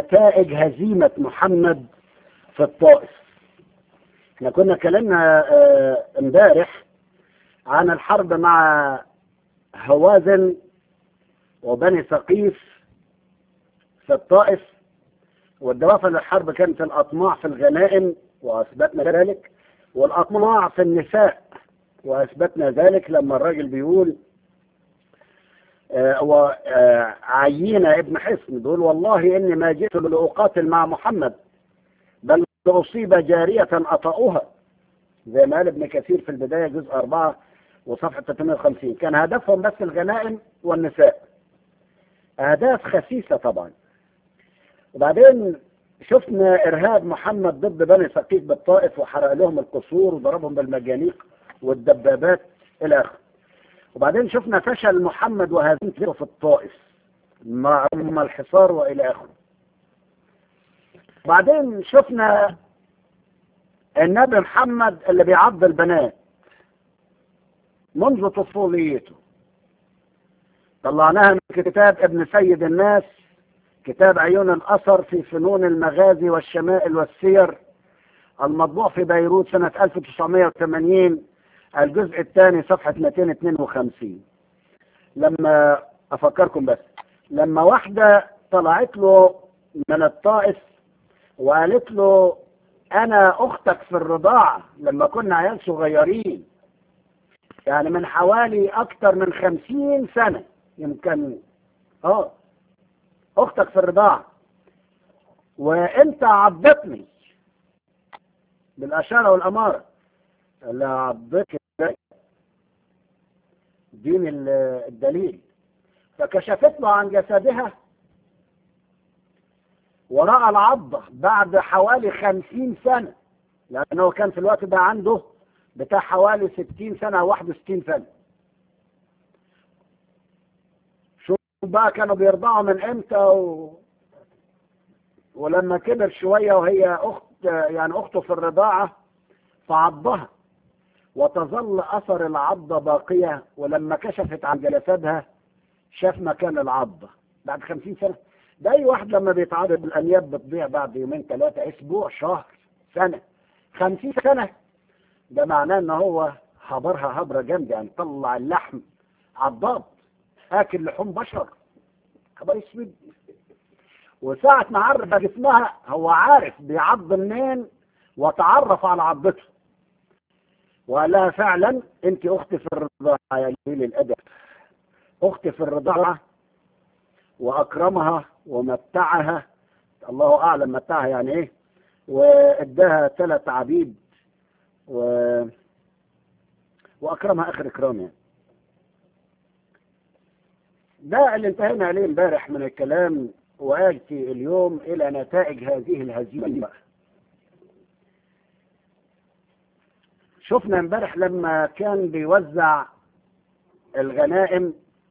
نتائج هزيمة محمد في الطائف احنا كنا اتكلمنا آه، امبارح عن الحرب مع هوازن وبني ثقيف في الطائف والدوافع للحرب كانت الأطماع في الغنائم وأثبتنا ذلك والأطماع في النساء وأثبتنا ذلك لما الراجل بيقول آه، هو آه، عيينة ابن حصن بيقول والله إني ما جئت لأقاتل مع محمد بل أصيب جارية أطأها زي ما قال ابن كثير في البداية جزء أربعة وصفحة 350 كان هدفهم بس الغنائم والنساء أهداف خسيسة طبعا وبعدين شفنا إرهاب محمد ضد بني ثقيف بالطائف وحرق لهم القصور وضربهم بالمجانيق والدبابات إلى آخره وبعدين شفنا فشل محمد وهزيمته في الطائف مع أم الحصار وإلى آخره وبعدين شفنا النبي محمد اللي بيعض البنات منذ طفوليته طلعناها من كتاب ابن سيد الناس كتاب عيون الأثر في فنون المغازي والشمائل والسير المطبوع في بيروت سنة 1980 الجزء الثاني صفحة 252 لما أفكركم بس لما واحدة طلعت له من الطائف وقالت له أنا أختك في الرضاعة لما كنا عيال صغيرين يعني من حوالي أكتر من خمسين سنة يمكن اه اختك في الرضاعة وانت عضتني بالاشارة والامارة لا عضتك ازاي دين الدليل فكشفت له عن جسدها ورأى العضة بعد حوالي خمسين سنة لأنه كان في الوقت ده عنده بتاع حوالي ستين سنة أو واحد وستين سنة شوف بقى كانوا بيرضعوا من امتى و... ولما كبر شوية وهي أخت يعني أخته في الرضاعة فعضها وتظل أثر العضة باقية ولما كشفت عن جلساتها شاف مكان العضة بعد خمسين سنة ده أي واحد لما بيتعرض الأنياب بتضيع بعد يومين ثلاثة أسبوع شهر سنة خمسين سنة ده معناه ان هو حضرها هبرة جامدة يعني طلع اللحم عضاب اكل لحوم بشر خبر اسود وساعة ما عرف جسمها هو عارف بيعض منين وتعرف على عضته وقال لها فعلا انت اختي في الرضاعة يا جميل الادب اختي في الرضاعة واكرمها ومتعها الله اعلم متعها يعني ايه واداها ثلاث عبيد و... وأكرمها آخر إكرام يعني ده اللي انتهينا عليه امبارح من الكلام وآتي اليوم إلى نتائج هذه الهزيمة شفنا امبارح لما كان بيوزع الغنائم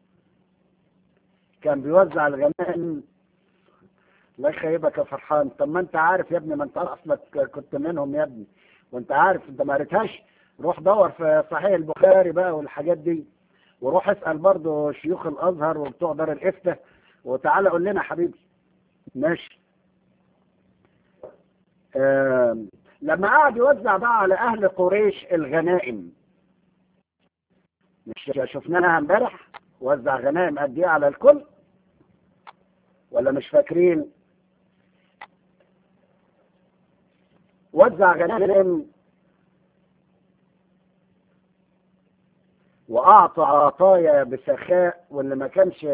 كان بيوزع الغنائم الله يخيبك يا فرحان طب ما انت عارف يا ابني ما انت اصلك كنت منهم يا ابني وانت عارف انت ما قريتهاش روح دور في صحيح البخاري بقى والحاجات دي وروح اسال برضه شيوخ الازهر وبتوع دار الافتاء وتعالى قول لنا حبيبي ماشي آه لما قعد يوزع بقى على اهل قريش الغنائم مش شفناها امبارح وزع غنائم قد ايه على الكل ولا مش فاكرين وزع غنائم واعطى عطايا بسخاء واللي ما كانش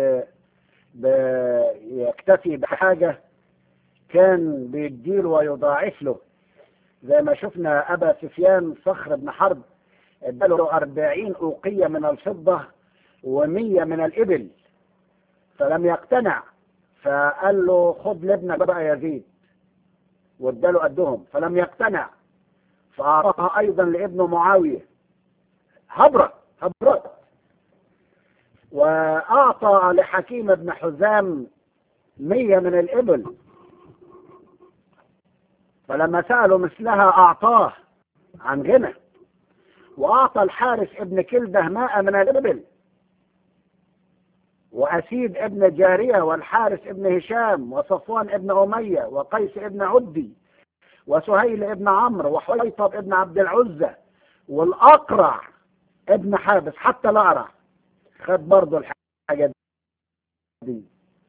يكتفي بحاجه كان بيديله ويضاعف له زي ما شفنا ابا سفيان صخر بن حرب اداله أربعين أوقية من الفضة ومية من الإبل فلم يقتنع فقال له خد لابنك بقى يزيد واداله قدهم فلم يقتنع فأعطاها أيضا لابنه معاوية هبرة هبرة وأعطى لحكيم بن حزام مية من الإبل فلما سألوا مثلها أعطاه عن غنى وأعطى الحارس ابن كلده ماء من الإبل وأسيد ابن جارية والحارث ابن هشام وصفوان ابن أمية وقيس ابن عدي وسهيل ابن عمرو وحيطب ابن عبد العزة والأقرع ابن حابس حتى الأقرع خد برضه الحاجة دي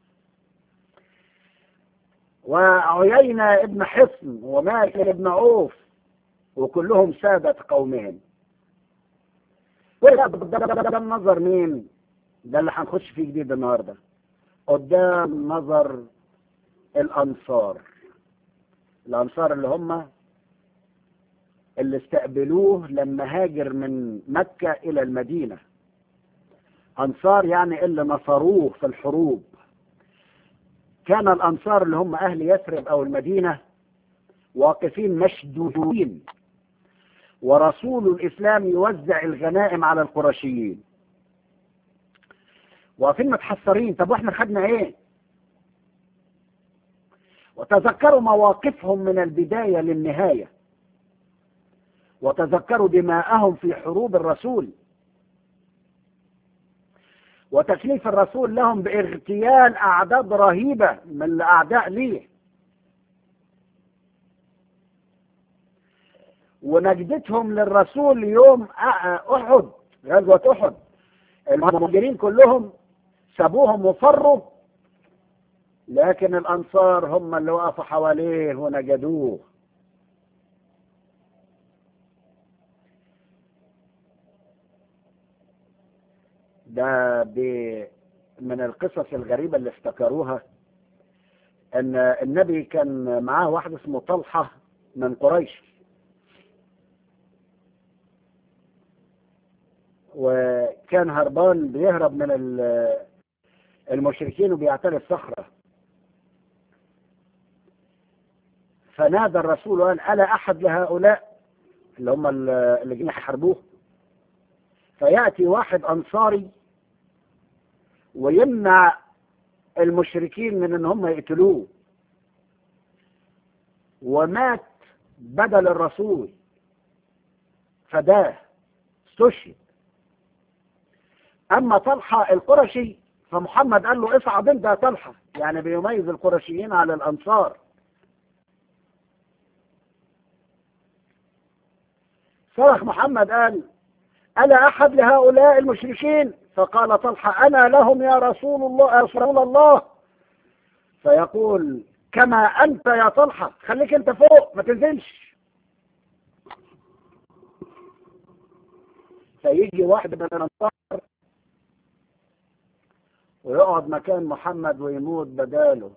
وعيينة ابن حصن ومالك ابن عوف وكلهم سادة قومهم قدام نظر مين ده اللي هنخش فيه جديد النهارده قدام نظر الانصار الانصار اللي هم اللي استقبلوه لما هاجر من مكة الى المدينة انصار يعني اللي نصروه في الحروب كان الانصار اللي هم اهل يثرب او المدينة واقفين مشدودين ورسول الاسلام يوزع الغنائم على القرشيين واقفين متحسرين طب واحنا خدنا ايه وتذكروا مواقفهم من البداية للنهاية وتذكروا دماءهم في حروب الرسول وتكليف الرسول لهم باغتيال أعداد رهيبة من الأعداء ليه ونجدتهم للرسول يوم أحد غزوة أحد المهاجرين كلهم سابوهم وفروا لكن الأنصار هم اللي وقفوا حواليه ونجدوه ده من القصص الغريبة اللي افتكروها ان النبي كان معاه واحد اسمه طلحة من قريش وكان هربان بيهرب من المشركين وبيعتري الصخرة فنادى الرسول وقال ألا أحد لهؤلاء اللي هم اللي جايين يحاربوه فيأتي واحد أنصاري ويمنع المشركين من ان هم يقتلوه ومات بدل الرسول فداه استشهد اما طلحه القرشي فمحمد قال له اصعد انت يا طلحه يعني بيميز القرشيين على الانصار صرخ محمد قال ألا أحد لهؤلاء المشركين فقال طلحة أنا لهم يا رسول الله يا رسول الله فيقول كما أنت يا طلحة خليك أنت فوق ما تنزلش فيجي واحد من الأنصار ويقعد مكان محمد ويموت بداله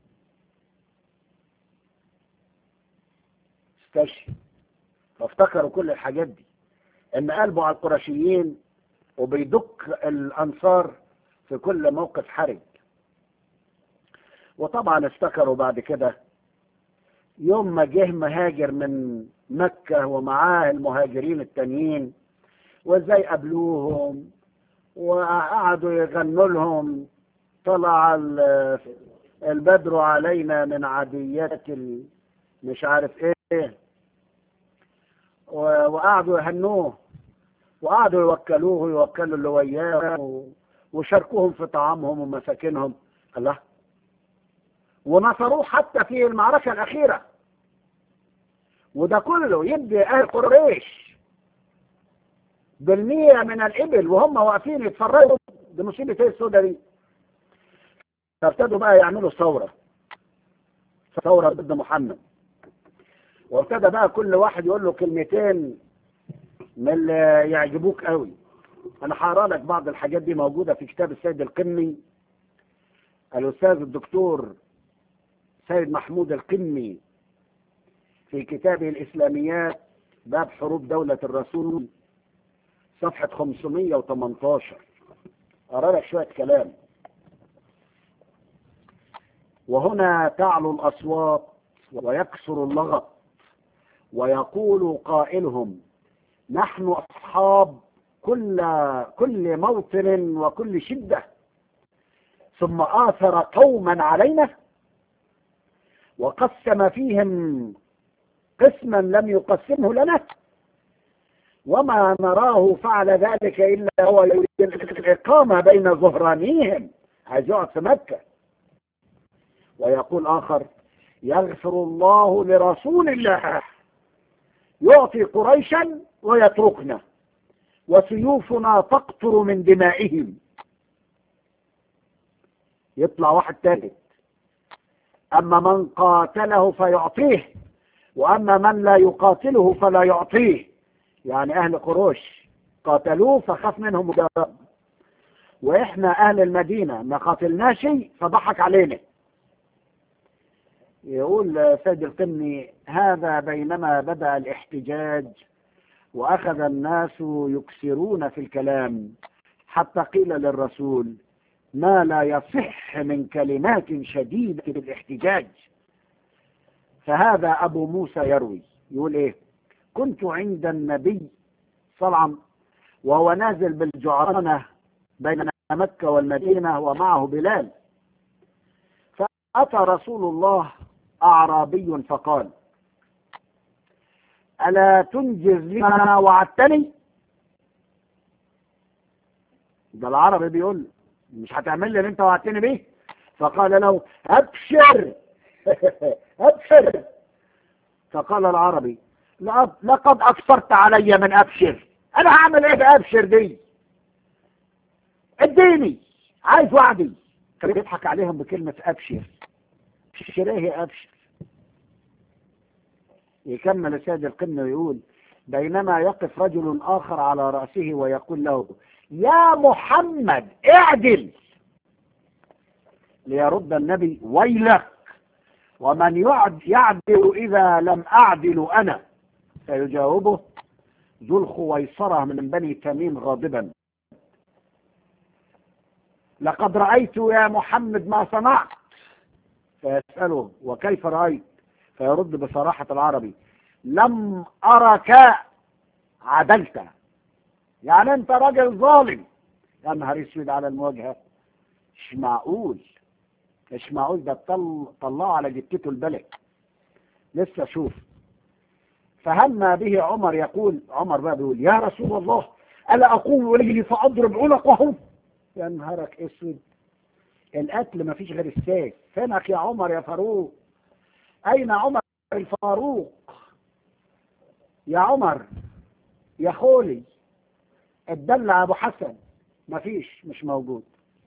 استشهد فافتكروا كل الحاجات دي ان قلبه على القرشيين وبيدك الانصار في كل موقف حرج وطبعا افتكروا بعد كده يوم ما جه مهاجر من مكة ومعاه المهاجرين التانيين وازاي قابلوهم وقعدوا يغنوا لهم طلع البدر علينا من عاديات مش عارف ايه وقعدوا يهنوه وقعدوا يوكلوه ويوكلوا اللي وياه وشاركوهم في طعامهم ومساكنهم الله ونصروه حتى في المعركة الأخيرة وده كله يدي أهل قريش بالمية من الإبل وهم واقفين يتفرجوا دي مصيبة ايه السودة دي فابتدوا بقى يعملوا ثورة ثورة ضد محمد وابتدى بقى كل واحد يقول له كلمتين من اللي يعجبوك قوي انا هقرا لك بعض الحاجات دي موجوده في كتاب السيد القمي الاستاذ الدكتور سيد محمود القمي في كتابه الاسلاميات باب حروب دولة الرسول صفحة 518 أرى لك شوية كلام وهنا تعلو الأصوات ويكسر اللغط ويقول قائلهم نحن أصحاب كل كل موطن وكل شدة ثم آثر قوما علينا وقسم فيهم قسما لم يقسمه لنا وما نراه فعل ذلك إلا هو يريد الإقامة بين ظهرانيهم عايز يقعد في مكة ويقول آخر يغفر الله لرسول الله يعطي قريشا ويتركنا وسيوفنا تقطر من دمائهم يطلع واحد ثالث أما من قاتله فيعطيه وأما من لا يقاتله فلا يعطيه يعني أهل قروش قاتلوه فخاف منهم مجرد وإحنا أهل المدينة ما قاتلنا شيء فضحك علينا يقول سيد القمني هذا بينما بدأ الاحتجاج وأخذ الناس يكسرون في الكلام حتى قيل للرسول ما لا يصح من كلمات شديدة الاحتجاج فهذا أبو موسى يروي يقول إيه كنت عند النبي صلى الله عليه وسلم وهو نازل بالجعرانة بين مكة والمدينة ومعه بلال فأتى رسول الله أعرابي فقال ألا تنجز لي ما وعدتني ده العربي بيقول مش هتعمل لي اللي انت وعدتني بيه فقال له ابشر ابشر فقال العربي لقد اكثرت علي من ابشر انا هعمل ايه بابشر دي اديني عايز وعدي كان بيضحك عليهم بكلمة ابشر ابشر ايه ابشر يكمل السيد القمة ويقول بينما يقف رجل آخر على رأسه ويقول له يا محمد اعدل ليرد النبي ويلك ومن يعد يعدل إذا لم أعدل أنا فيجاوبه ذو الخويصرة من بني تميم غاضبا لقد رأيت يا محمد ما صنعت فيسأله وكيف رأيت فيرد بصراحة العربي لم أرك عدلت يعني انت راجل ظالم يا نهار اسود على المواجهة مش معقول مش معقول ده طل... طلعه على جتته البلد لسه شوف فهما به عمر يقول عمر بقى بيقول يا رسول الله ألا أقوم إليه فأضرب عنقه يا نهارك اسود القتل ما فيش غير السيف فينك يا عمر يا فاروق أين عمر الفاروق يا عمر يا خولي اتدلع ابو حسن مفيش مش موجود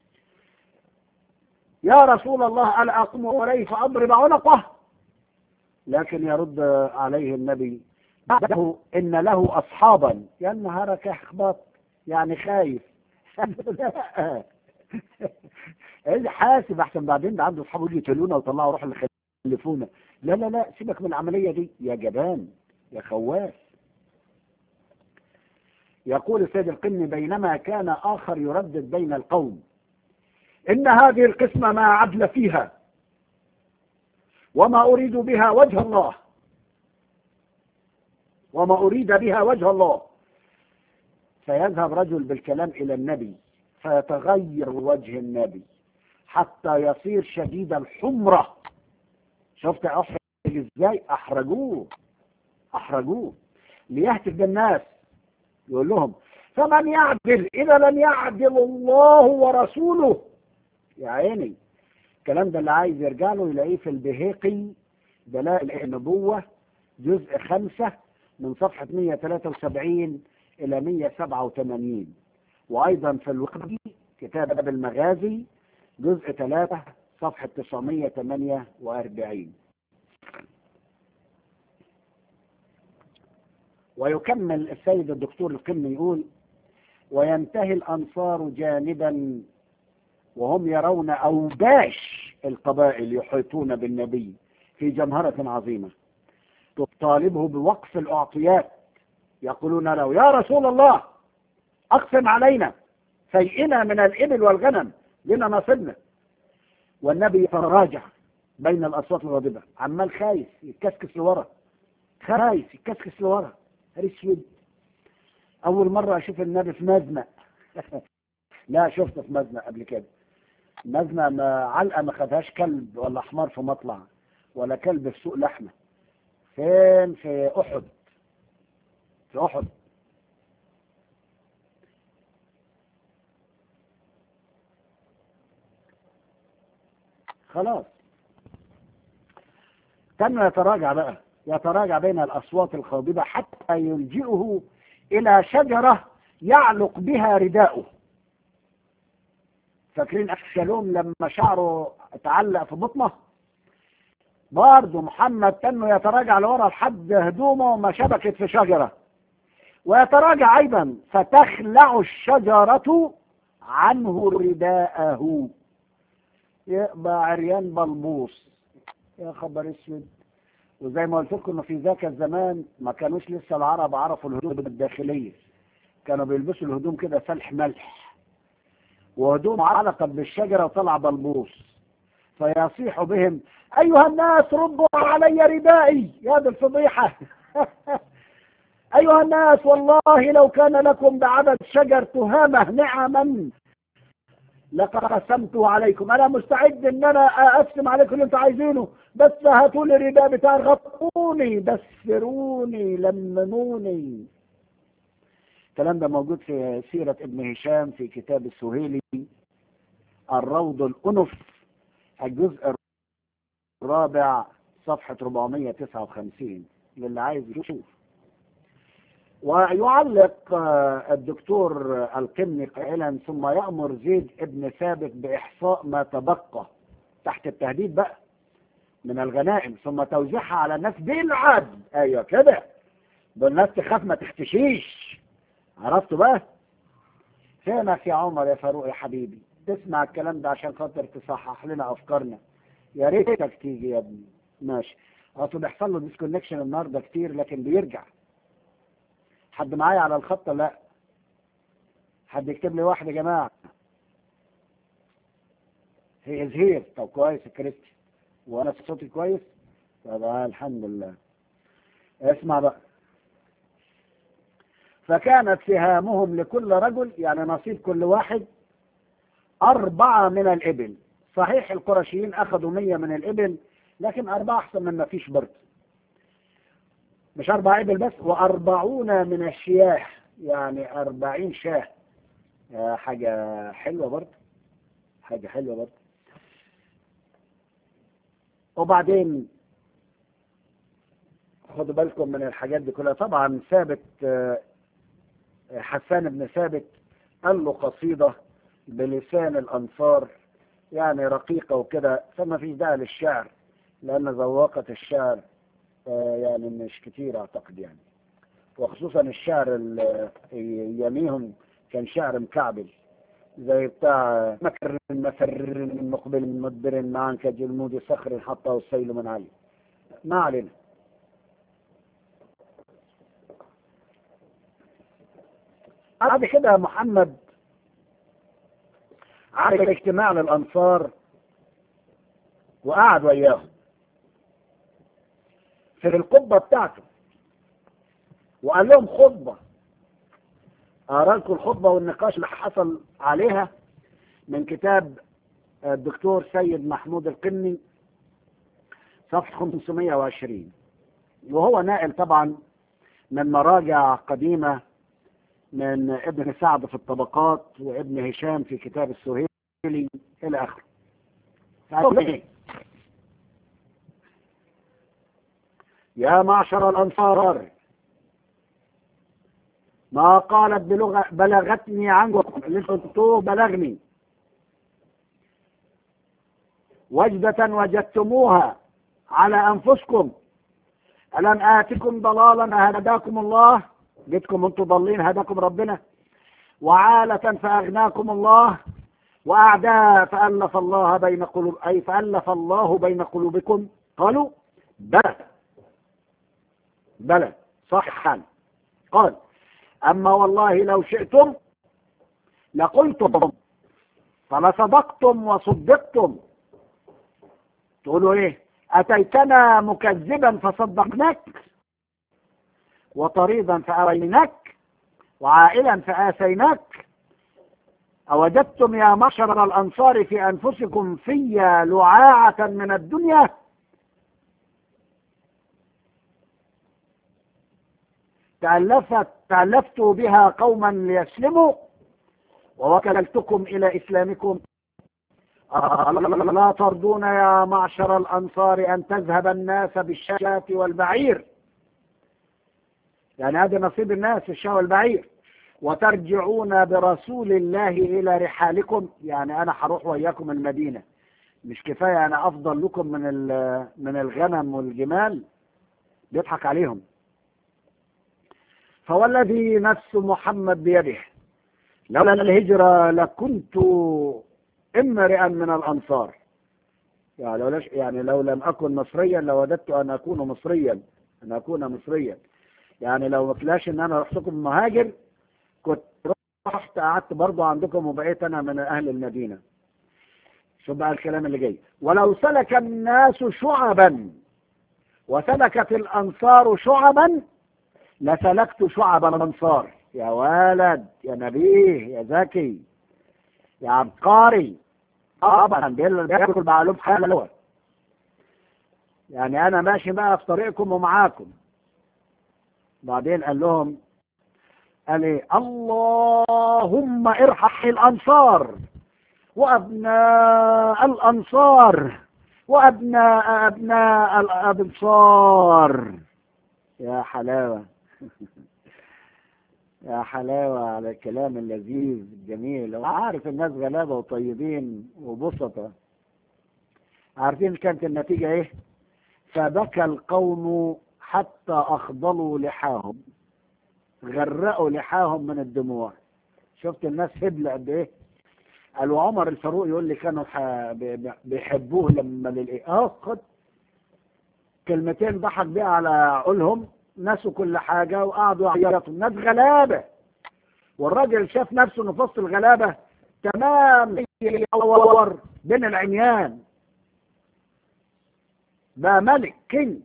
يا رسول الله ألا أقوم عليه فأضرب عنقه لكن يرد عليه النبي بعده إن له أصحابا يا نهارك احبط يعني خايف لا حاسب احسن بعدين ده عنده اصحابه يجي يقتلونا ويطلعوا روح اللي خلفونا لا لا لا سيبك من العملية دي يا جبان يا خواف يقول السيد القني بينما كان آخر يردد بين القوم إن هذه القسمة ما عدل فيها وما أريد بها وجه الله وما أريد بها وجه الله فيذهب رجل بالكلام إلى النبي فيتغير وجه النبي حتى يصير شديد الحمرة شفت أحرج إزاي أحرجوه أحرجوه ليهتف بالناس يقول لهم فمن يعدل إذا لم يعدل الله ورسوله يا عيني الكلام ده اللي عايز يرجع له يلاقيه في البهيقي دلائل النبوة جزء خمسة من صفحة 173 إلى 187 وأيضا في الوقت كتاب المغازي جزء 3 صفحة 948 ويكمل السيد الدكتور القمي يقول وينتهي الأنصار جانبا وهم يرون أوباش القبائل يحيطون بالنبي في جمهرة عظيمة تطالبه بوقف الأعطيات يقولون له يا رسول الله أقسم علينا فيئنا من الإبل والغنم لنا نصبنا والنبي يتراجع بين الأصوات الغاضبة عمال خايف يتكسكس لورا خايف يتكسكس لورا اسود اول مرة اشوف النبي في مزنق لا شفته في مزنق قبل كده مزنق ما علقة ما خدهاش كلب ولا حمار في مطلع ولا كلب في سوق لحمة فين في احد في احد خلاص كان يتراجع بقى يتراجع بين الأصوات الخاضبة حتى يلجئه إلى شجرة يعلق بها رداؤه فاكرين أبشالوم لما شعره اتعلق في بطنه برضه محمد كانه يتراجع لورا لحد هدومه ما شبكت في شجرة ويتراجع أيضا فتخلع الشجرة عنه رداءه يبقى عريان بلبوص يا خبر اسود وزي ما قلت لكم انه في ذاك الزمان ما كانوش لسه العرب عرفوا الهدوم الداخليه كانوا بيلبسوا الهدوم كده فلح ملح وهدوم علقت بالشجره وطلع بلبوص فيصيح بهم ايها الناس ردوا علي ردائي يا دي الفضيحه ايها الناس والله لو كان لكم بعدد شجر تهامه نعما لقسمته عليكم انا مستعد ان انا اقسم عليكم اللي انتوا عايزينه بس هاتوا لي الرداء بتاع غطوني دسروني لمنوني الكلام ده موجود في سيرة ابن هشام في كتاب السهيلي الروض الأنف الجزء الرابع صفحة 459 للي عايز يشوف ويعلق الدكتور القمني قائلا ثم يأمر زيد ابن ثابت بإحصاء ما تبقى تحت التهديد بقى من الغنائم ثم توزيعها على الناس بالعدل ايوه كده بالناس تخاف ما تختشيش عرفتوا بقى فينك يا عمر يا فاروق يا حبيبي تسمع الكلام ده عشان خاطر تصحح لنا افكارنا يا ريتك تيجي يا ابني ماشي اصل بيحصل له ديسكونكشن النهارده كتير لكن بيرجع حد معايا على الخط لا حد يكتب لي واحد يا جماعه هي از هير طب كويس يا كريستي وانا صوتي كويس طب آه الحمد لله اسمع بقى فكانت سهامهم لكل رجل يعني نصيب كل واحد أربعة من الإبل صحيح القرشيين أخذوا مية من الإبل لكن أربعة أحسن من ما فيش برد مش أربع إبل بس وأربعون من الشياه يعني أربعين شاه حاجة حلوة برضه حاجة حلوة برضه وبعدين خدوا بالكم من الحاجات دي كلها طبعا ثابت حسان بن ثابت قال له قصيدة بلسان الأنصار يعني رقيقة وكده فما فيش داعي للشعر لأن ذواقة الشعر يعني مش كتير أعتقد يعني وخصوصا الشعر اللي يميهم كان شعر مكعبل زي بتاع مكر مفر مقبل مدبر معا كجلمود صخر حطه السيل من علي ما علينا بعد كده محمد عمل اجتماع للأنصار وقعد وياهم في القبة بتاعته وقال لهم خطبة أقرأ لكم الخطبة والنقاش اللي حصل عليها من كتاب الدكتور سيد محمود القني صفحة 520 وهو ناقل طبعا من مراجع قديمة من ابن سعد في الطبقات وابن هشام في كتاب السهيلي إلى آخره ايه يا معشر الأنصار ما قالت بلغة بلغتني عنكم اللي انتوا بلغني وجدة وجدتموها على أنفسكم ألم آتكم ضلالا هداكم الله جيتكم انتوا ضالين هداكم ربنا وعالة فأغناكم الله وأعداء فألف الله بين قلوب أي فألف الله بين قلوبكم قالوا بلى بلى صحا قال أما والله لو شئتم لقلتم فلصدقتم وصدقتم تقولوا ايه أتيتنا مكذبا فصدقناك وطريدا فأويناك وعائلا فآسيناك أوجدتم يا معشر الأنصار في أنفسكم في لعاعة من الدنيا تألفت تألفت بها قوما ليسلموا ووكلتكم إلى إسلامكم لا ترضون يا معشر الأنصار أن تذهب الناس بالشاة والبعير يعني هذا نصيب الناس الشاة والبعير وترجعون برسول الله إلى رحالكم يعني أنا هروح وإياكم المدينة مش كفاية أنا أفضل لكم من من الغنم والجمال بيضحك عليهم فوالذي نفس محمد بيده لولا الهجرة لكنت امرئا من الأنصار يعني لو, يعني لو لم أكن مصريا لوددت أن أكون مصريا أن أكون مصريا يعني لو ما طلعش إن أنا رحتكم مهاجر كنت رحت قعدت برضه عندكم وبقيت أنا من أهل المدينة شوف بقى الكلام اللي جاي ولو سلك الناس شعبا وسلكت الأنصار شعبا لسلكت شعب الأنصار يا ولد يا نبيه يا ذكي يا عبقري طبعا بياكل معلوم حلوة يعني أنا ماشي بقى في طريقكم ومعاكم بعدين قال لهم قال ايه اللهم ارحم الأنصار وأبناء الأنصار وأبناء أبناء الأبصار يا حلاوة يا حلاوة على الكلام اللذيذ الجميل وعارف الناس غلابة وطيبين وبسطة عارفين كانت النتيجة ايه فبكى القوم حتى أخضلوا لحاهم غرقوا لحاهم من الدموع شفت الناس هبل قد ايه قالوا عمر الفاروق يقول لي كانوا بيحبوه لما للايه اه خد كلمتين ضحك بيها على عقولهم نسوا كل حاجة وقعدوا يعيطوا الناس غلابة والراجل شاف نفسه انه في وسط الغلابة تمام يدور بين العميان بقى ملك كينج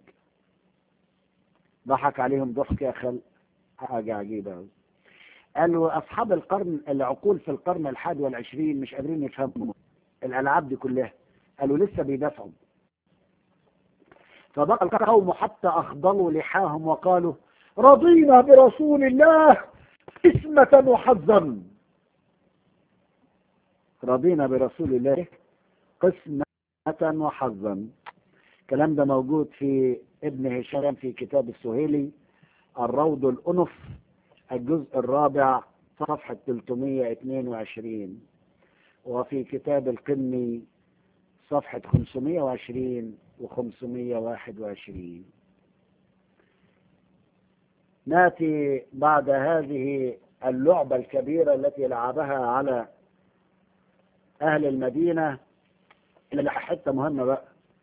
ضحك عليهم ضحك يا خل حاجة عجيبة أوي قالوا أصحاب القرن العقول في القرن الحادي والعشرين مش قادرين يفهموا الألعاب دي كلها قالوا لسه بيدافعوا فبقى القوم حتى أخضلوا لحاهم وقالوا رضينا برسول الله اسمة وحظا رضينا برسول الله قسمة وحظا الكلام ده موجود في ابن هشام في كتاب السهيلي الروض الأنف الجزء الرابع صفحة 322 وفي كتاب القني صفحة 520 و521 ناتي بعد هذه اللعبة الكبيرة التي لعبها على أهل المدينة إلى حتة مهمة بقى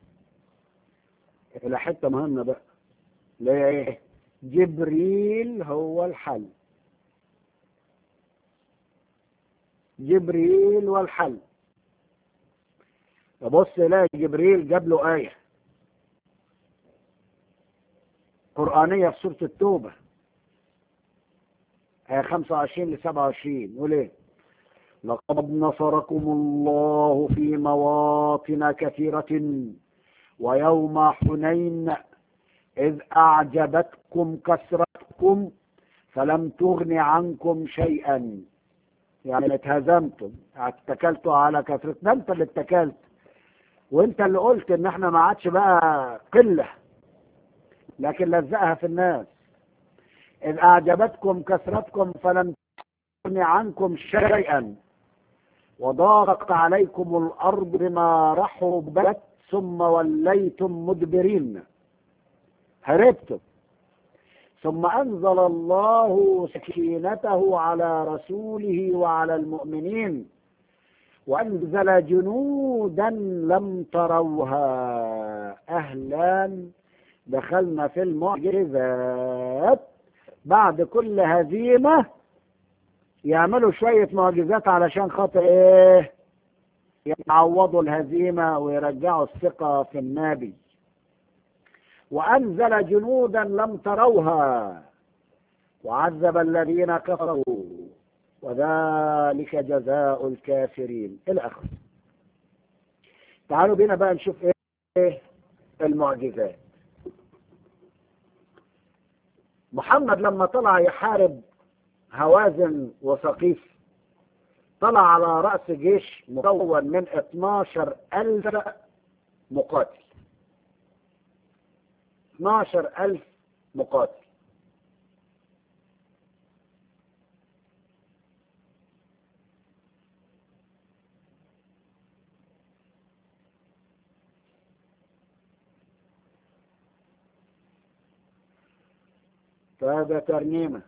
إلى حتة مهمة بقى اللي هي إيه؟ جبريل هو الحل جبريل والحل فبص لا جبريل جاب له آية قرآنية في سورة التوبة آية 25 ل 27 يقول إيه؟ لقد نصركم الله في مواطن كثيرة ويوم حنين إذ أعجبتكم كثرتكم فلم تغن عنكم شيئا يعني اتهزمتم اتكلتوا على كثرة ده انت اللي اتكلت وانت اللي قلت ان احنا ما عادش بقى قلة لكن لزقها في الناس إذ أعجبتكم كثرتكم فلم تغن عنكم شيئا وضاقت عليكم الأرض بما رحبت ثم وليتم مدبرين هربتم ثم أنزل الله سكينته على رسوله وعلى المؤمنين وأنزل جنودا لم تروها أهلا دخلنا في المعجزات بعد كل هزيمة يعملوا شوية معجزات علشان خاطر ايه يعوضوا الهزيمة ويرجعوا الثقة في النبي وأنزل جنودا لم تروها وعذب الذين كفروا وذلك جزاء الكافرين إلى آخره تعالوا بينا بقى نشوف ايه المعجزات محمد لما طلع يحارب هوازن وثقيف طلع على رأس جيش مكون من 12 ألف مقاتل 12 ألف مقاتل فهذا ترنيمة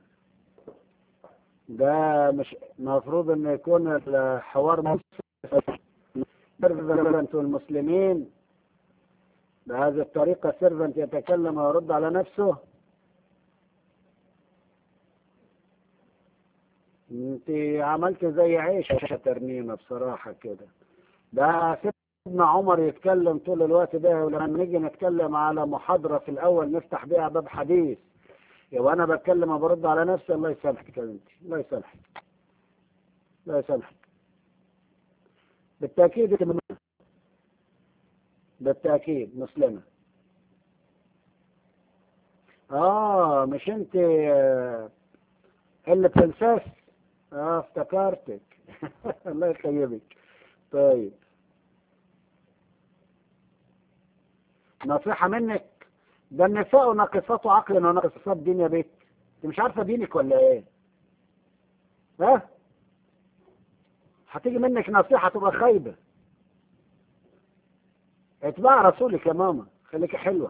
ده مش مفروض انه يكون الحوار سيرفنت والمسلمين بهذه الطريقة سيرفنت يتكلم ويرد على نفسه انت عملت زي عيشة ترنيمة بصراحة كده ده سيدنا عمر يتكلم طول الوقت ده ولما نيجي نتكلم على محاضرة في الأول نفتح بيها باب حديث يبقى انا بتكلم وبرد على نفسي الله يسامحك يا بنتي الله يسامحك الله يسامحك بالتاكيد بالتاكيد مسلمه اه مش انت اللي برنسس اه افتكرتك الله يخيبك طيب نصيحة منك ده النساء ناقصات عقل وناقصات دين يا بيت انت مش عارفه دينك ولا ايه ها هتيجي منك نصيحه تبقى خايبه اتبع رسولك يا ماما خليكي حلوه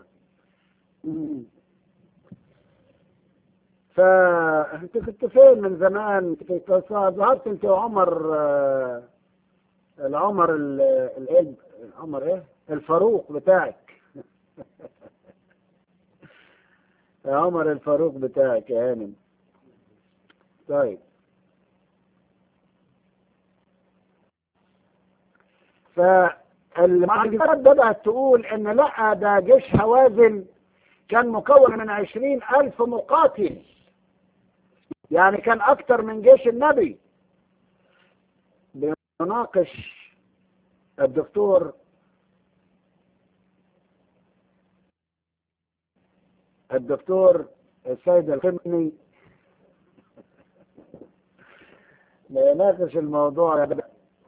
فانت كنت فين من زمان ظهرت انت وعمر العمر الايه عمر ايه الفاروق بتاعك يا عمر الفاروق بتاعك يا هانم طيب فالمعجزات بدأت تقول ان لا ده جيش هوازن كان مكون من عشرين ألف مقاتل يعني كان أكتر من جيش النبي بيناقش الدكتور الدكتور السيد الخمني بيناقش الموضوع ده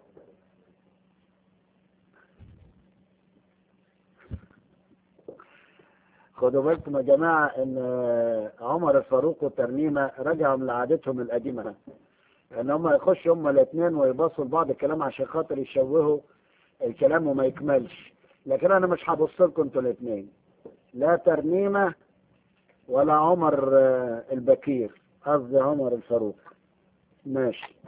خدوا بالكم يا جماعة ان عمر الفاروق والترنيمة رجعوا من عادتهم القديمة ان هم يخشوا هم الاثنين ويبصوا لبعض الكلام عشان خاطر يشوهوا الكلام وما يكملش لكن انا مش هبص لكم انتوا الاثنين لا ترنيمة ولا عمر البكير قصدي عمر الفاروق ماشي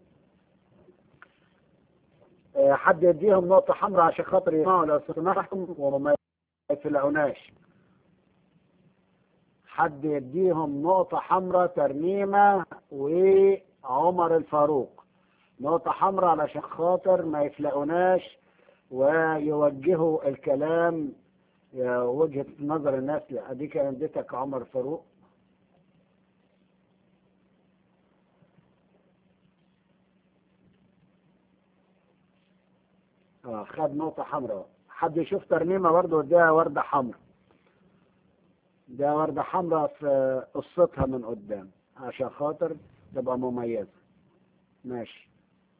حد يديهم نقطة حمراء عشان خاطر يسمعوا لو سمحتم وما يفلعوناش حد يديهم نقطة حمراء ترنيمة وعمر الفاروق نقطة حمراء علشان خاطر ما يفلقوناش ويوجهوا الكلام وجهة نظر الناس اديك اديتك عمر فاروق اه خد نقطة حمراء حد يشوف ترنيمة برضه اديها وردة حمراء ده وردة حمراء في قصتها من قدام عشان خاطر تبقى مميزة ماشي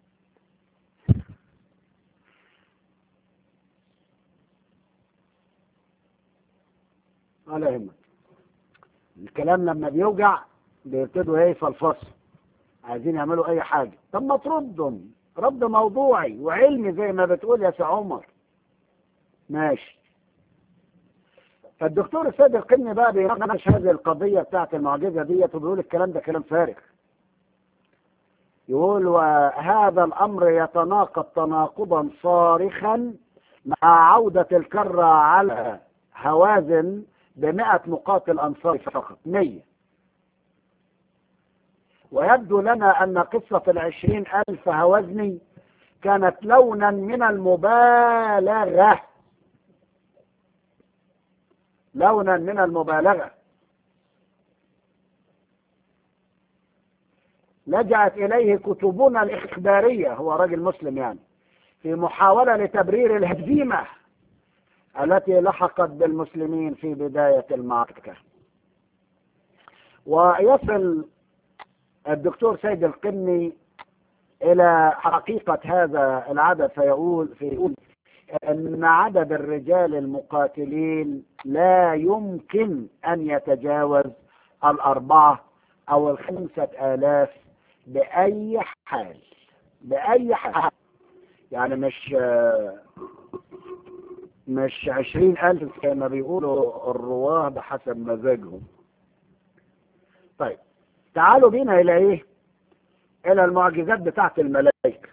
ولا يهمك الكلام لما بيوجع بيبتدوا ايه يفلفصوا عايزين يعملوا اي حاجة طب ما تردهم رد موضوعي وعلمي زي ما بتقول يا سي عمر ماشي فالدكتور السيد القني بقى بيناقش هذه القضية بتاعت المعجزة ديت وبيقول الكلام ده كلام فارغ يقول وهذا الأمر يتناقض تناقضا صارخا مع عودة الكرة على هوازن بمئة مقاتل أنصاري فقط مية ويبدو لنا أن قصة العشرين ألف هوازني كانت لونا من المبالغة لونا من المبالغة لجأت إليه كتبنا الإخبارية هو راجل مسلم يعني في محاولة لتبرير الهزيمة التي لحقت بالمسلمين في بداية المعركة ويصل الدكتور سيد القني إلى حقيقة هذا العدد فيقول فيقول أن عدد الرجال المقاتلين لا يمكن أن يتجاوز الأربعة أو الخمسة آلاف بأي حال بأي حال يعني مش مش عشرين ألف كما بيقولوا الرواه بحسب مزاجهم طيب تعالوا بينا إلى إيه إلى المعجزات بتاعت الملائكة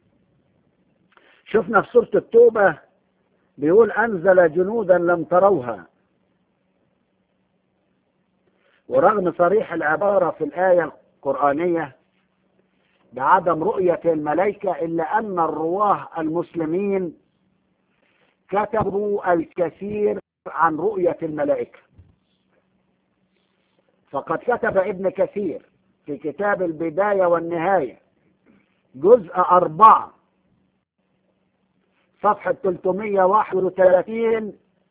شفنا في سورة التوبة بيقول أنزل جنودا لم تروها ورغم صريح العبارة في الآية القرآنية بعدم رؤية الملائكة إلا أن الرواه المسلمين كتبوا الكثير عن رؤية الملائكة فقد كتب ابن كثير في كتاب البداية والنهاية جزء أربعة صفحة 331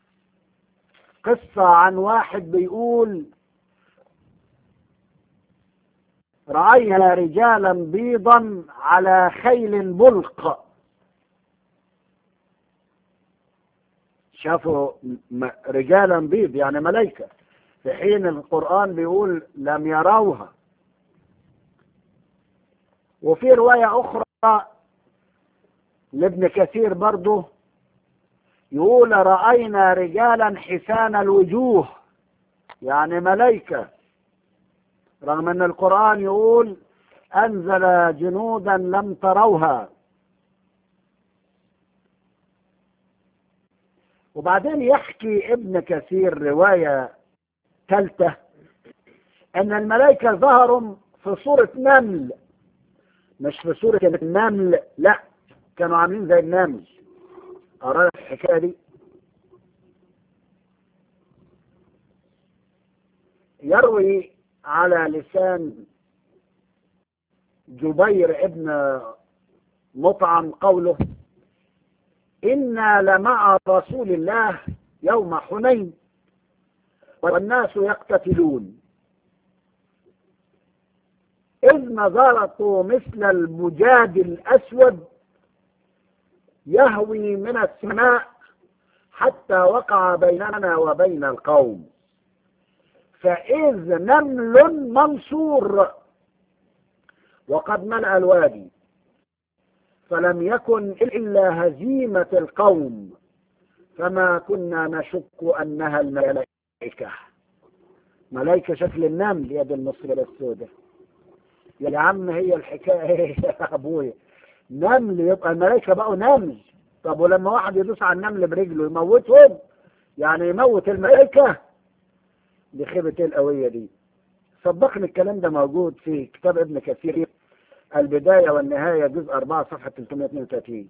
قصة عن واحد بيقول رأينا رجالا بيضا على خيل بلق شافوا رجالا بيض يعني ملائكة في حين القرآن بيقول لم يروها وفي رواية أخرى لابن كثير برضه يقول رأينا رجالا حسان الوجوه يعني ملائكة رغم ان القرآن يقول انزل جنودا لم تروها وبعدين يحكي ابن كثير رواية ثالثة ان الملائكة ظهروا في صورة نمل مش في صورة النمل لا كانوا عاملين زي النمل أرى الحكاية دي يروي على لسان جبير ابن مطعم قوله إنا لمع رسول الله يوم حنين والناس يقتتلون إذ نظرت مثل المجاد الأسود يهوي من السماء حتى وقع بيننا وبين القوم فإذ نمل منصور وقد ملأ الوادي فلم يكن إلا هزيمة القوم فما كنا نشك أنها الملائكة ملائكة شكل النمل يد المصرية السوداء يا عم هي الحكاية يا أبويا نمل يبقى الملائكة بقوا نمل طب ولما واحد يدوس على النمل برجله يموتهم يعني يموت الملائكة دي خيبة القوية دي صدقني الكلام ده موجود في كتاب ابن كثير البداية والنهاية جزء 4 صفحة 332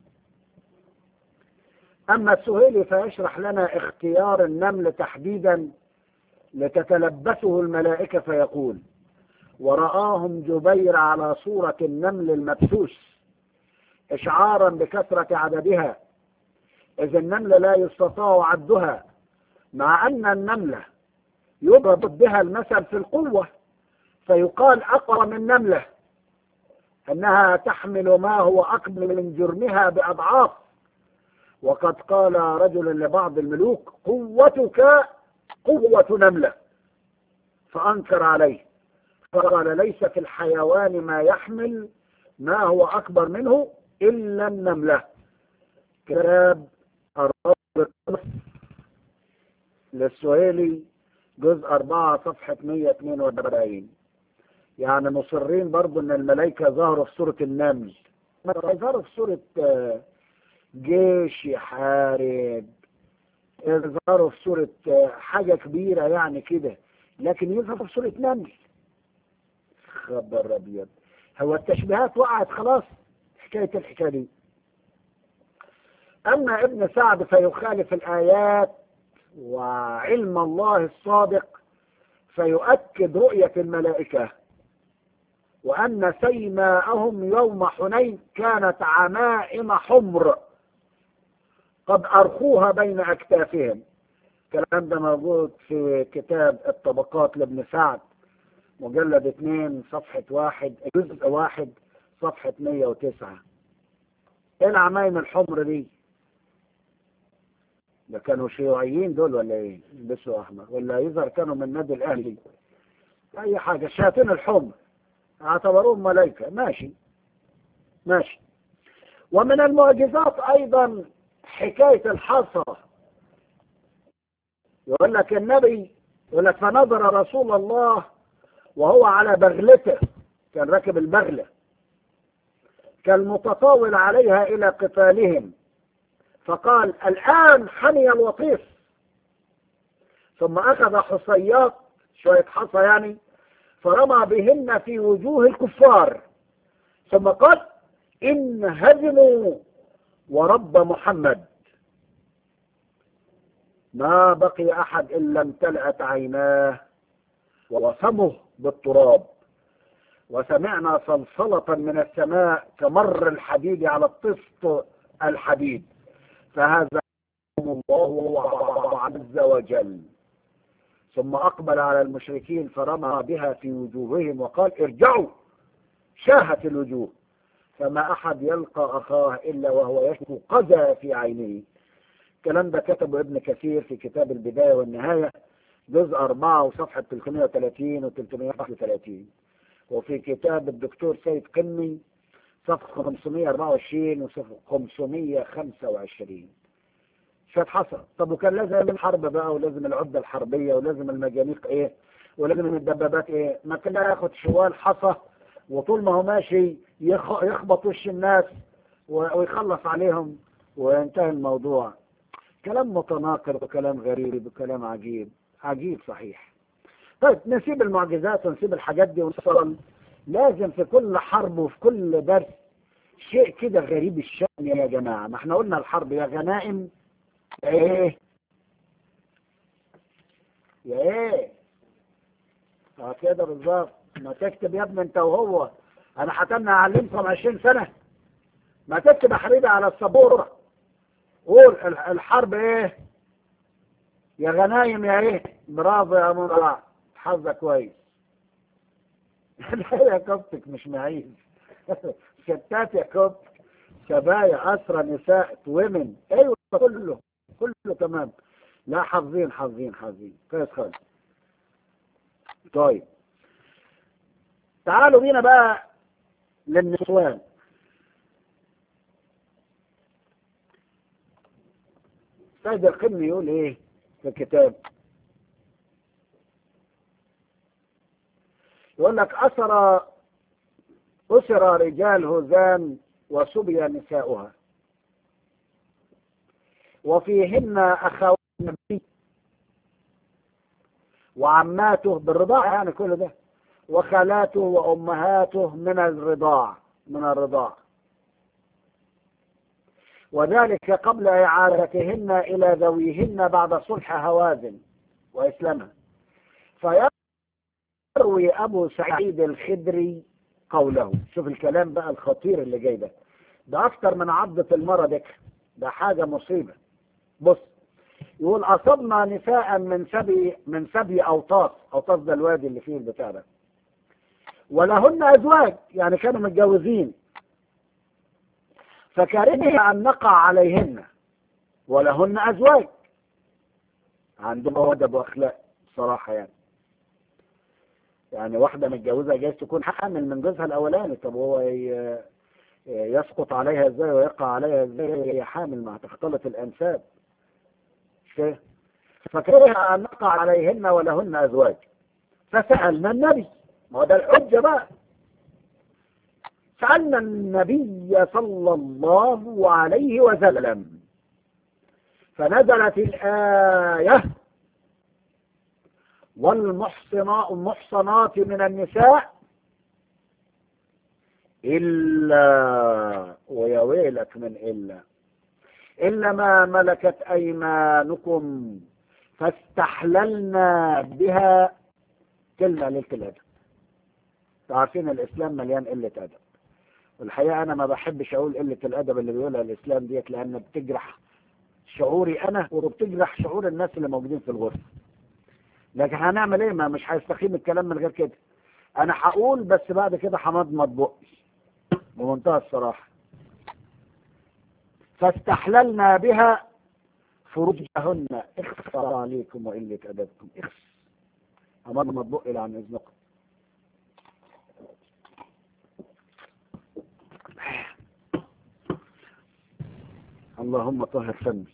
أما السهيلي فيشرح لنا اختيار النمل تحديدا لتتلبسه الملائكة فيقول ورآهم جبير على صورة النمل المبسوس إشعارا بكثرة عددها إذ النمل لا يستطاع عدها مع أن النملة يضرب بها المثل في القوة فيقال أقوى من نملة أنها تحمل ما هو أكبر من جرمها بأضعاف وقد قال رجل لبعض الملوك قوتك قوة نملة فأنكر عليه فقال ليس في الحيوان ما يحمل ما هو أكبر منه إلا النملة كتاب الرابط للسهيلي جزء 4 صفحة 142 يعني مصرين برضو ان الملائكة ظهروا في سورة النمل ظهروا في سورة جيش يحارب ظهروا في سورة حاجة كبيرة يعني كده لكن يظهر في سورة نمل خبر ابيض هو التشبيهات وقعت خلاص حكاية الحكاية دي اما ابن سعد فيخالف الايات وعلم الله الصادق فيؤكد رؤية الملائكة وأن سيماءهم يوم حنين كانت عمائم حمر قد أرخوها بين أكتافهم الكلام ده موجود في كتاب الطبقات لابن سعد مجلد اثنين صفحة واحد جزء واحد صفحة 109 ايه العمايم الحمر دي ده كانوا شيوعيين دول ولا ايه لبسوا احمر ولا يظهر كانوا من النادي الاهلي اي حاجة الشياطين الحمر اعتبروهم ملائكة ماشي ماشي ومن المعجزات ايضا حكاية الحصى يقول لك النبي يقول لك فنظر رسول الله وهو على بغلته كان راكب البغلة كالمتطاول عليها إلى قتالهم فقال الآن حمي الوطيس ثم أخذ حصيات شوية حصى يعني فرمى بهن في وجوه الكفار ثم قال إن هزموا ورب محمد ما بقي أحد إلا امتلأت عيناه ووسمه بالتراب وسمعنا صلصلة من السماء كمر الحديد على الطست الحديد فهذا الله عز وجل ثم أقبل على المشركين فرمى بها في وجوههم وقال ارجعوا شاهت الوجوه فما أحد يلقى أخاه إلا وهو يشكو قذى في عينه الكلام ده كتبه ابن كثير في كتاب البداية والنهاية جزء 4 وصفحة 330 و 331 وفي كتاب الدكتور سيد قمي صفحة 524 وصفحة 525 شوية حصل طب وكان لازم الحرب بقى ولازم العدة الحربية ولازم المجانيق ايه ولازم الدبابات ايه ما كان ياخد شوال حصى وطول ما هو ماشي يخ- يخبط وش الناس و- ويخلص عليهم وينتهي الموضوع كلام متناقض وكلام غريب وكلام عجيب عجيب صحيح طيب نسيب المعجزات ونسيب الحاجات دي ونصل لازم في كل حرب وفي كل درس شيء كده غريب الشأن يا جماعة ما احنا قلنا الحرب يا غنائم يا ايه يا ايه اه كده بالظبط ما تكتب يا ابني انت وهو انا حتمنا اعلمكم 20 سنة ما تكتب يا حبيبي على السبورة قول ال- الحرب ايه يا غنايم يا ايه برافو يا مرة حظك كويس لا يا كبتك مش معيز ستات يا كبتك شبايا أسرى نساء ومن ايوه كله كله تمام لا حافظين حافظين حافظين كويس خالص طيب تعالوا بينا بقى للنسوان سيد القمي يقول ايه في الكتاب يقول لك أسر أسر رجال هذان وسبي نساؤها وفيهن أخوات النبي وعماته بالرضاعة يعني كل ده وخالاته وأمهاته من الرضاع من الرضاع وذلك قبل إعادتهن إلى ذويهن بعد صلح هوازن وإسلامها فيروي أبو سعيد الخدري قوله شوف الكلام بقى الخطير اللي جاي ده ده أكتر من عضة المرة دي ده حاجة مصيبة بص يقول أصبنا نساء من سبي من سبي أوطاس أوطاس ده الوادي اللي فيه البتاع ده ولهن أزواج يعني كانوا متجوزين فكرهنا أن نقع عليهن ولهن أزواج عندهم أدب وأخلاق صراحة يعني يعني واحدة متجوزة جايز تكون حامل من جوزها الأولاني طب هو ي- يسقط عليها ازاي ويقع عليها ازاي هي حامل مع تختلط الأنساب مش كده؟ فكره أن نقع عليهن ولهن أزواج فسألنا النبي ما هو ده الحجة بقى سألنا النبي صلى الله عليه وسلم فنزلت الآية والمحصنات المحصنات من النساء إلا ويا ويلك من إلا إلا ما ملكت أيمانكم فاستحللنا بها كلمة ليلة الأدب عارفين الإسلام مليان قلة أدب والحقيقة أنا ما بحبش أقول قلة الأدب اللي بيقولها الإسلام ديت لأن بتجرح شعوري أنا وبتجرح شعور الناس اللي موجودين في الغرفة لكن هنعمل إيه ما مش هيستقيم الكلام من غير كده أنا هقول بس بعد كده همضمض بقي بمنتهى الصراحة فاستحللنا بها فروجهن اخفى عليكم وقلة أدبكم اخفى أمر مطبوق إلى عن إذنكم اللهم طهر فمي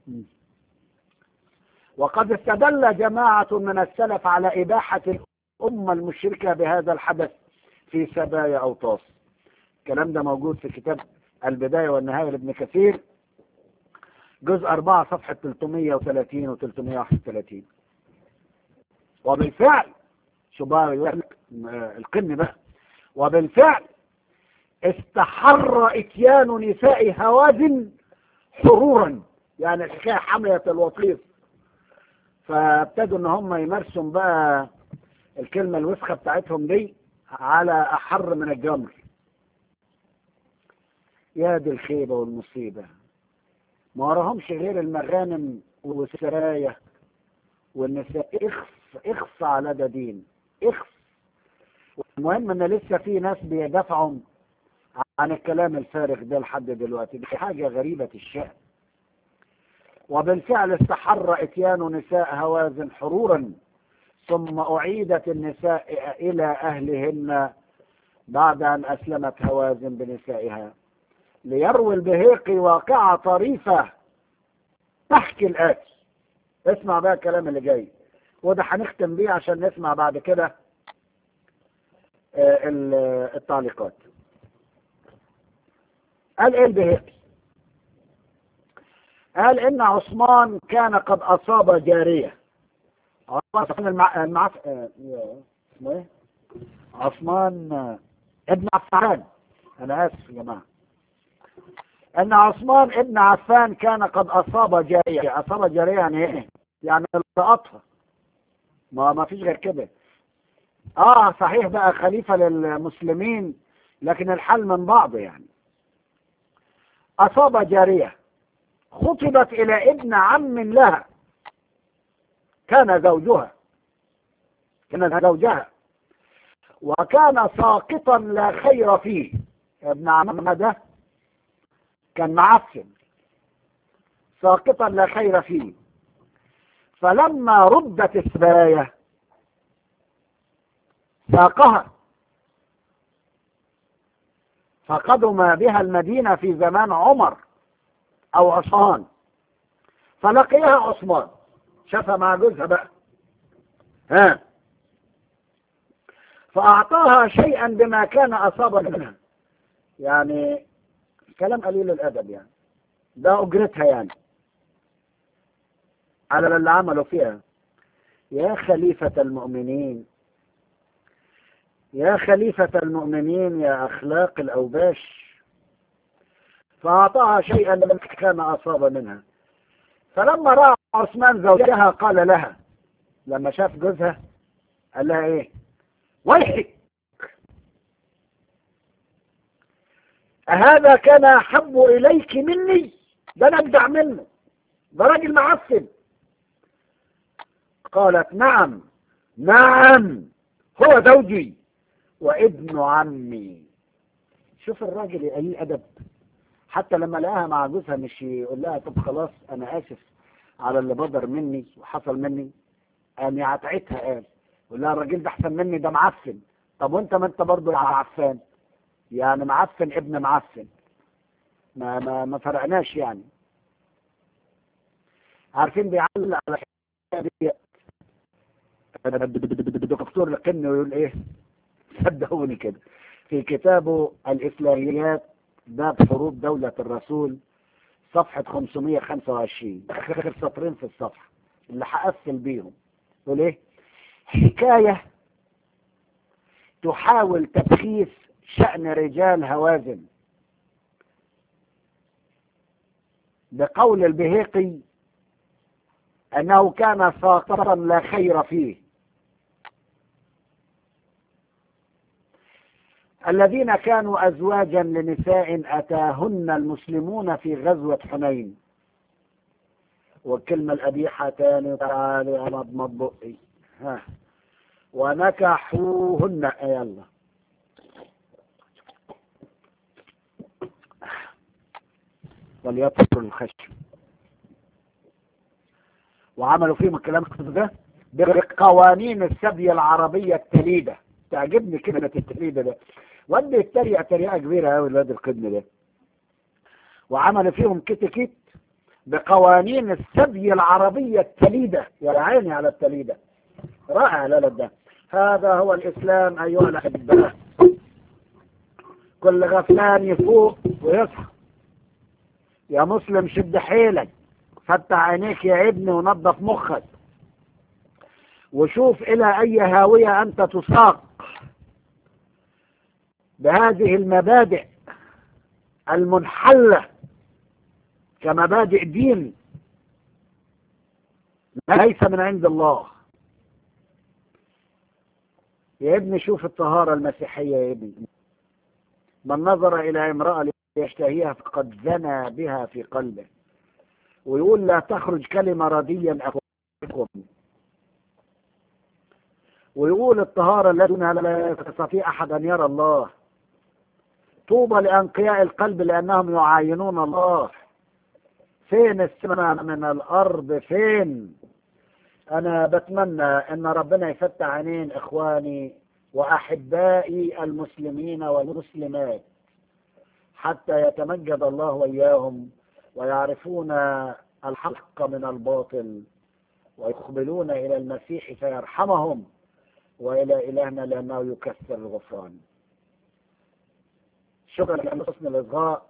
وقد استدل جماعة من السلف على إباحة الأمة المشركة بهذا الحدث في سبايا أو طاس الكلام ده موجود في كتاب البداية والنهاية لابن كثير جزء 4 صفحة 330 و 331 وبالفعل شو بقى القن بقى وبالفعل استحر اتيان نساء هوازن حرورا يعني الحكايه حمله الوطيس فابتدوا ان هم يمارسوا بقى الكلمه الوسخه بتاعتهم دي على احر من الجمر يا دي الخيبه والمصيبه ما وراهمش غير المغانم والسرايا والنساء اخف اخف على ده دين اخف المهم ان لسه في ناس بيدافعوا عن الكلام الفارغ ده لحد دلوقتي دي حاجه غريبه الشأن وبالفعل استحر اتيان نساء هوازن حرورا ثم اعيدت النساء الى اهلهن بعد ان اسلمت هوازن بنسائها ليروي البهيقي واقعة طريفة تحكي الآتي اسمع بقى الكلام اللي جاي وده هنختم بيه عشان نسمع بعد كده التعليقات قال ايه البهيقي قال ان عثمان كان قد اصاب جارية عثمان المع... المع... اسمه ايه عثمان ابن عفان انا اسف يا جماعه ان عثمان ابن عفان كان قد اصاب جارية اصاب جارية يعني ايه يعني لقطها ما ما فيش غير كده اه صحيح بقى خليفة للمسلمين لكن الحل من بعض يعني اصاب جارية خطبت الى ابن عم لها كان زوجها كان زوجها وكان ساقطا لا خير فيه ابن عمها ده كان معفن ساقطا لا خير فيه فلما ردت السباية ساقها فقدم بها المدينة في زمان عمر أو عثمان فلقيها عثمان شافها مع جوزها بقى ها فأعطاها شيئا بما كان أصاب منها يعني كلام قليل الأدب يعني ده أجرتها يعني على اللي عملوا فيها يا خليفة المؤمنين يا خليفة المؤمنين يا أخلاق الأوباش فأعطاها شيئا لم كان أصاب منها فلما رأى عثمان زوجها قال لها لما شاف جوزها قال لها ايه ويحك أهذا كان أحب إليك مني ده أنا أبدع منه ده راجل معفن قالت نعم نعم هو زوجي وابن عمي شوف الراجل قليل أدب حتى لما لقاها مع جوزها مش يقول لها طب خلاص أنا آسف على اللي بدر مني وحصل مني قام يعتعتها قال يقول لها الراجل ده أحسن مني ده معفن طب وأنت ما أنت برضه عفان يعني معفن ابن معفن ما ما ما فرقناش يعني عارفين بيعلق على الدكتور لقني ويقول ايه صدقوني كده في كتابه الإسلاميات باب حروب دولة الرسول صفحة 525 آخر سطرين في الصفحة اللي هقفل بيهم يقول ايه حكاية تحاول تبخيس شأن رجال هوازن بقول البهيقي أنه كان ساقطا لا خير فيه الذين كانوا أزواجا لنساء أتاهن المسلمون في غزوة حنين والكلمة القبيحة تاني تعالي على مضمض بقي ها ونكحوهن يلا وليتركوا الخشم وعملوا فيهم الكلام ده بقوانين السبية العربية التليدة تعجبني كلمة التليدة ده ودي يتريق تريقة كبيرة قوي الواد القدم ده وعملوا فيهم كيت كيت بقوانين السبي العربية التليدة يا عيني على التليدة رائع الولد ده هذا هو الإسلام أيها الأحباء كل غفلان يفوق ويصحى يا مسلم شد حيلك فتح عينيك يا ابني ونظف مخك وشوف إلى أي هاوية أنت تساق بهذه المبادئ المنحلة كمبادئ دين ليس من عند الله يا ابني شوف الطهارة المسيحية يا ابني من نظر إلى امرأة ليشتهيها فقد زنى بها في قلبه ويقول لا تخرج كلمة رديا أخوكم ويقول الطهارة التي لا يستطيع أحد أن يرى الله طوبى لأنقياء القلب لأنهم يعاينون الله فين السماء من الأرض فين أنا بتمنى أن ربنا يفتح عينين إخواني وأحبائي المسلمين والمسلمات حتى يتمجد الله وإياهم ويعرفون الحق من الباطل ويقبلون إلى المسيح فيرحمهم وإلى إلهنا لأنه يكثر الغفران شكرا لحسن الإصغاء